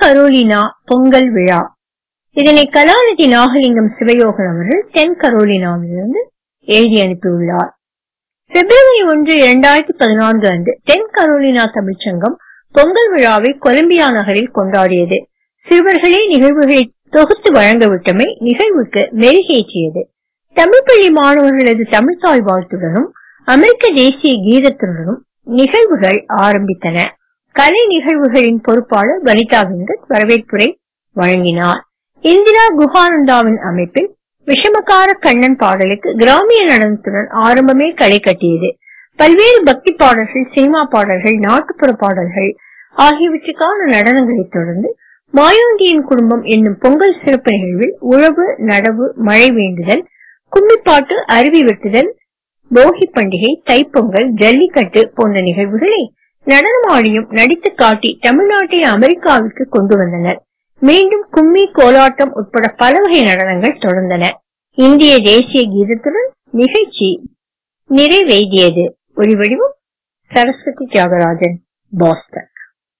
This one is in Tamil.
கரோலினா பொங்கல் விழா இதனை கலாநிதி நாகலிங்கம் சிவயோகன் அவர்கள் தென் கரோலினாவிலிருந்து எழுதி அனுப்பியுள்ளார் பிப்ரவரி ஒன்று இரண்டாயிரத்தி பதினான்கு அன்று தென் கரோலினா தமிழ்ச்சங்கம் பொங்கல் விழாவை கொலம்பியா நகரில் கொண்டாடியது சிறுவர்களே நிகழ்வுகளை தொகுத்து வழங்கவிட்டமை நிகழ்வுக்கு மெருகேற்றியது தமிழ் பள்ளி மாணவர்களது தமிழ்த்தாய் வாழ்த்துடனும் அமெரிக்க தேசிய கீதத்துடனும் நிகழ்வுகள் ஆரம்பித்தன கலை நிகழ்வுகளின் பொறுப்பாளர் வனிதா வெங்கட் வரவேற்புரை வழங்கினார் இந்திரா குஹானந்தாவின் அமைப்பில் விஷமக்கார கண்ணன் பாடலுக்கு கிராமிய நடனத்துடன் ஆரம்பமே களை கட்டியது பல்வேறு பக்தி பாடல்கள் சினிமா பாடல்கள் நாட்டுப்புற பாடல்கள் ஆகியவற்றுக்கான நடனங்களைத் தொடர்ந்து மாயாண்டியின் குடும்பம் என்னும் பொங்கல் சிறப்பு நிகழ்வில் உழவு நடவு மழை வேண்டுதல் கும்மிப்பாட்டு அருவி வெட்டுதல் போகி பண்டிகை தைப்பொங்கல் ஜல்லிக்கட்டு போன்ற நிகழ்வுகளை நடனமாடியும் நடித்து காட்டி தமிழ்நாட்டை அமெரிக்காவிற்கு கொண்டு வந்தனர் மீண்டும் கும்மி கோலாட்டம் உட்பட பல வகை நடனங்கள் தொடர்ந்தன இந்திய தேசிய கீதத்துடன் நிகழ்ச்சி நிறைவேறியது ஒளிவடிவம் சரஸ்வதி தியாகராஜன் பாஸ்டன்